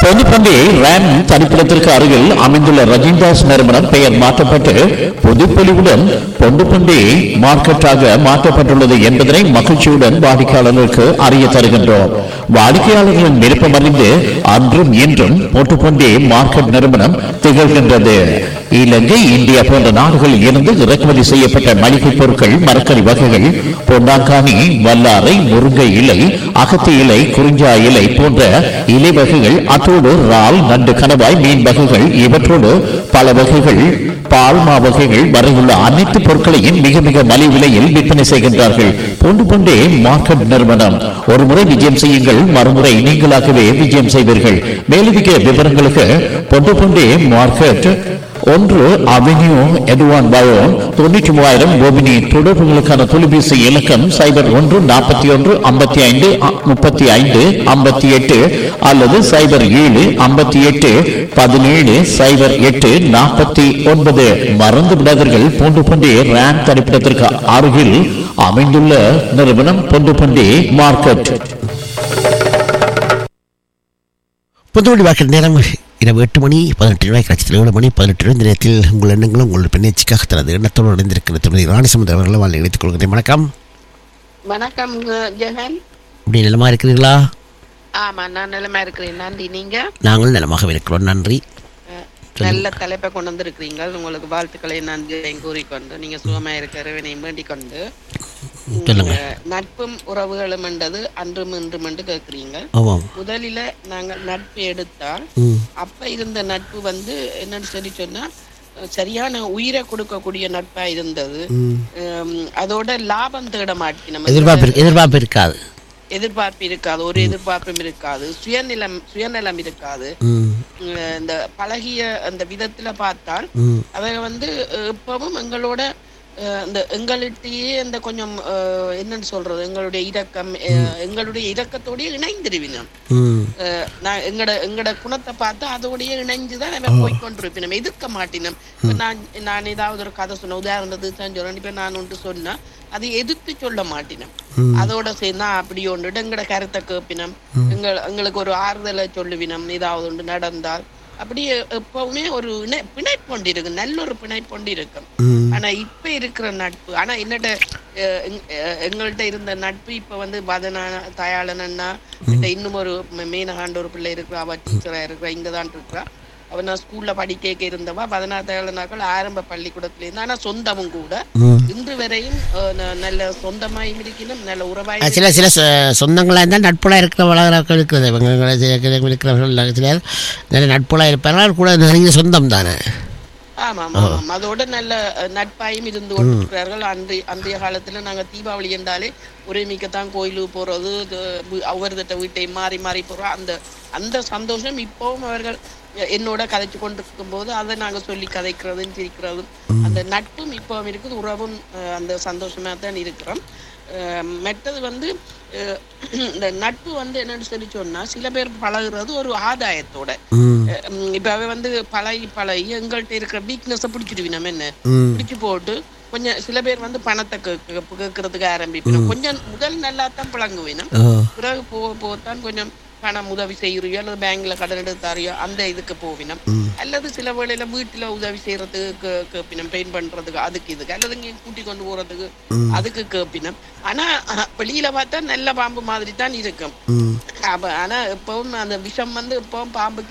பொதுப்பண்டி RAM தனிப்பிடத்திற்கு அருகில் அமைந்துள்ள ரஜினிதாஸ் நிறுவனம் பெயர் மாற்றப்பட்டு புதுப்பொலிவுடன் பொண்டுப்பண்டி மார்க்கெட்டாக மாற்றப்பட்டுள்ளது என்பதனை மகிழ்ச்சியுடன் வாடிக்கையாளர்களுக்கு அறிய தருகின்றோம் வாடிக்கையாளர்களின் விருப்பம் அறிந்து அன்றும் இன்றும் பொட்டுப்பண்டி மார்க்கெட் நிறுவனம் திகழ்கின்றது இலங்கை இந்தியா போன்ற நாடுகளில் இருந்து இறக்குமதி செய்யப்பட்ட மளிகை பொருட்கள் மரக்கறி வகைகள் பொன்னாங்கானி வல்லாரை முருங்கை இலை அகத்தி இலை குறிஞ்சா இலை போன்ற இலை வகைகள் அத்தோடு இறால் நண்டு கணவாய் மீன் வகைகள் இவற்றோடு பல வகைகள் பால்மா வகைகள் வரையுள்ள அனைத்து பொருட்களையும் மிக மிக மலிவு விலையில் விற்பனை செய்கின்றார்கள் பொண்டு பொண்டே மார்க்கெட் நிறுவனம் ஒரு முறை விஜயம் செய்யுங்கள் மறுமுறை நீங்களாகவே விஜயம் செய்வீர்கள் மேலதிக விவரங்களுக்கு பொண்டு பொண்டே மார்க்கெட் ஒன்று அவென்யூ எட்வான் பயோன் தொண்ணூற்றி மூவாயிரம் கோபினி தொடர்புகளுக்கான தொலைபேசி இலக்கம் சைபர் ஒன்று நாற்பத்தி ஒன்று ஐம்பத்தி ஐந்து முப்பத்தி ஐந்து ஐம்பத்தி எட்டு அல்லது சைபர் ஏழு ஐம்பத்தி எட்டு பதினேழு சைபர் எட்டு நாற்பத்தி ஒன்பது மறந்து விடாதீர்கள் பூண்டு பண்டி ரேம் தரிப்பிடத்திற்கு அருகில் அமைந்துள்ள நிறுவனம் பொண்டு பண்டி மார்க்கெட் புதுவழி வாக்கில் நேரம் இரவு எட்டு மணி பதினெட்டு ரூபாய் கட்சத்தில் ஏழு மணி பதினெட்டு ரூபாய் இந்த நேரத்தில் உங்கள் எண்ணங்களும் உங்கள் பெண்ணேச்சிக்காக தனது எண்ணத்தோடு இணைந்திருக்கிற துணை ராணி சமுதிர அவர்களை வாழ் இணைத்துக் கொள்கிறேன் வணக்கம் வணக்கம் அஹ், ஜெகன் இப்படி நிலமா இருக்கிறீர்களா ஆமா நான் நிலைமை இருக்கிறேன் நன்றி நீங்க நாங்கள் நலமாக இருக்கிறோம் நன்றி அஹ், நல்ல தலைப்பை கொண்டு வந்திருக்கிறீங்க உங்களுக்கு வாழ்த்துக்களை நன்றி கூறிக்கொண்டு நீங்க சுகமா இருக்கிறவனையும் வேண்டிக் கொண்டு சொல்லுங்க அஹ், நட்பும் உறவுகளும் என்றது அன்றும் இன்றும் என்று கேட்கிறீங்க ஆமாம் முதலில நாங்கள் நட்பு எடுத்தால் ம் அப்ப இருந்த நட்பு வந்து என்னன்னு சொல்லி சொன்னா அஹ், சரியான உயிரை கொடுக்கக்கூடிய நட்பா இருந்தது ம். அஹ், அதோட லாபம் தேட மாட்டோம் எதிர்பார்ப்பு இருக்கு- எதிர்பார்ப்பு இருக்காது எதிர்பார்ப்பு இருக்காது ஒரு எதிர்பார்ப்பும் இருக்காது சுயநிலம் சுயநலம் இருக்காது ம் அஹ் இந்த பழகிய அந்த விதத்துல பார்த்தால் ம் அவங்க வந்து அஹ், எப்பவும் எங்களோட அஹ், இந்த எங்கள்கிட்டயே இந்த கொஞ்சம் அஹ், என்னன்னு சொல்றது எங்களுடைய இரக்கம் அஹ், எங்களுடைய இரக்கத்தோடயே இணைந்திருவினோம் ம் அஹ், நான் எங்கட எங்கட குணத்தை பார்த்து அதோடயே இணைஞ்சுதான் அவன் போய்கொண்டிருப்பினோம் எதிர்க்க மாட்டினோம் இப்ப நான் நான் ஏதாவது ஒரு கதை சொன்ன உதாரணத்துக்கு தான் சொல்றேன் இப்ப நான் ஒன்று சொன்னா அதை எதிர்த்து சொல்ல மாட்டினோம் அதோட சேர்ந்து நான் அப்படி ஒன்று எங்கட கருத்தை கேட்பினோம் எங்கள் எங்களுக்கு ஒரு ஆறுதலை சொல்லுவினம் ஏதாவது ஒன்று நடந்தால் அப்படியே எப்பவுமே ஒரு இணை பிணைப்பொண்டு இருக்கு நல்ல ஒரு பிணைப்பொண்டு இருக்கும் ம் ஆனா இப்ப இருக்கிற நட்பு ஆனா என்னட்ட அஹ், எங்- அஹ், எங்கள்ட்ட இருந்த நட்பு இப்ப வந்து பதனா தயாளன் அண்ணா கிட்ட இன்னும் ஒரு ம- மேனகாண்ட ஒரு பிள்ளை இருக்கிறா அவ டீச்சரா இருக்கிறா இங்கதான் இருக்கிறா அவ நான் ஸ்கூல்ல படிக்க இருந்தவா பதினா தயாளனாக்கள் ஆரம்ப பள்ளிக்கூடத்துல இருந்து ஆனா சொந்தமும் கூட ம் இன்று வரையும் அஹ், ந- நல்ல சொந்தமாயும் இருக்கணும் நல்ல உறவாயும் அது சில சில சொ- சொந்தங்களாக இருந்தால் நட்புலாக இருக்கிற வளர்க்க இருக்கிறது இவங்க இருக்கிறவர்கள் சிலர் நல்ல நட்புலாக இருப்பார்கள் கூட நெருங்கிய சொந்தம் தானே ஆமாம் ஆமாம் அதோட நல்ல அஹ், நட்பாயும் இருந்து கொண்டிருக்கிறார்கள் அன்றைய அன்றைய காலத்துல நாங்க தீபாவளி என்றாலே ஒரே மிக்கத்தான் கோயிலுக்கு போறது இது, வி- ஒவ்வொருத்தட்ட வீட்டை மாறி மாறி போறோம் அந்த அந்த சந்தோஷம் இப்பவும் அவர்கள் அஹ், என்னோட கதைச்சு கொண்டிருக்கும் போது அதை நாங்க சொல்லி கதைக்கிறதும் சிரிக்கிறதும் அந்த நட்பும் இப்பவும் இருக்குது உறவும் அஹ், அந்த சந்தோஷமா தான் இருக்கிறோம் அஹ், மற்றது வந்து அஹ், இந்த நட்பு வந்து என்னன்னு சொல்லி சொன்னா சில பேர் பழகுறது ஒரு ஆதாயத்தோட ம் உம் இப்ப அவ வந்து பழகி பழகி எங்கள்கிட்ட இருக்கிற வீக்னஸ பிடிச்சிடுவி நம்ம என்ன ம் பிடிச்சு போட்டு கொஞ்சம் சில பேர் வந்து பணத்தை கேக்க- கேட்கறதுக்கு ஆரம்பிப்பினோம் கொஞ்சம் முதல் நல்லா தான் பழங்குவினோம் ஓ பிறகு போக போகத்தான் கொஞ்சம் பணம் உதவி செய்யறியோ அல்லது பேங்க்ல கடன் எடுத்து தரையோ அந்த இதுக்கு போவினோம் அல்லது சில வேளையில வீட்டுல உதவி செய்யறதுக்கு கேப்பினம் பெயிண்ட் பண்றதுக்கு அதுக்கு இதுக்கு அல்லது இங்க கூட்டி கொண்டு போறதுக்கு அதுக்கு கேப்பினம் ஆனா அஹ், வெளியில பார்த்தா நல்ல பாம்பு மாதிரி தான் இருக்கும் ம் அப்ப ஆனா எப்பவும் அந்த விஷம் வந்து எப்பவும் பாம்புக்கு